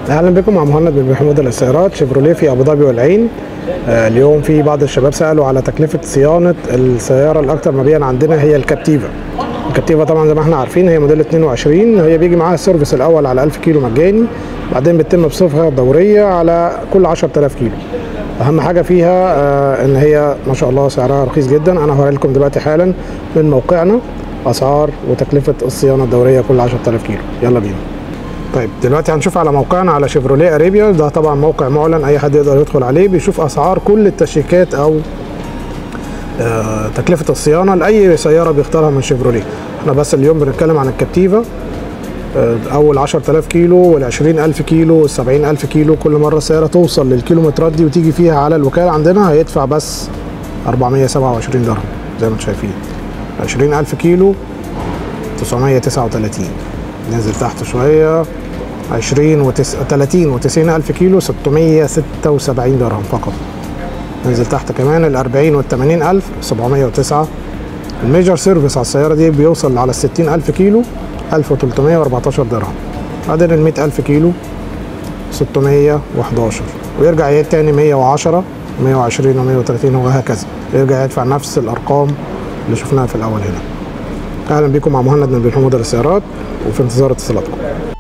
اهلا بكم مع مهند بن محمود السيارات شيفروليه في ابو ظبي والعين آه، اليوم في بعض الشباب سالوا على تكلفه صيانه السياره الاكثر مبيعا عندنا هي الكابتيفا الكابتيفا طبعا زي ما احنا عارفين هي موديل 22 هي بيجي معاها السيرفيس الاول على 1000 كيلو مجاني بعدين بتتم بصفها دوريه على كل 10000 كيلو اهم حاجه فيها آه، ان هي ما شاء الله سعرها رخيص جدا انا هوري لكم دلوقتي حالا من موقعنا اسعار وتكلفه الصيانه الدوريه كل 10000 كيلو يلا بينا طيب دلوقتي هنشوف على موقعنا على شيفروليه اريبيا ده طبعا موقع معلن اي حد يقدر يدخل عليه بيشوف اسعار كل التشيكات او آه تكلفه الصيانه لاي سياره بيختارها من شيفروليه احنا بس اليوم بنتكلم عن الكابتيفا آه اول 10000 كيلو وال 20000 كيلو وال 70000 كيلو كل مره السياره توصل للكيلومترات دي وتيجي فيها على الوكاله عندنا هيدفع بس 427 درهم زي ما انتم شايفين 20000 كيلو 939 ننزل تحت شويه 20 و 30 و 90 الف كيلو 676 درهم فقط ننزل تحت كمان ال 40 وال 80 الف 709 الميجر سيرفيس على السياره دي بيوصل على ال 60 الف كيلو 1314 درهم بعدين ال 100 الف كيلو 611 ويرجع يعيد تاني 110 120 و 130 وهكذا يرجع يدفع نفس الارقام اللي شفناها في الاول هنا اهلا بكم مع مهند من بن حمود السيارات وفي انتظار اتصالاتكم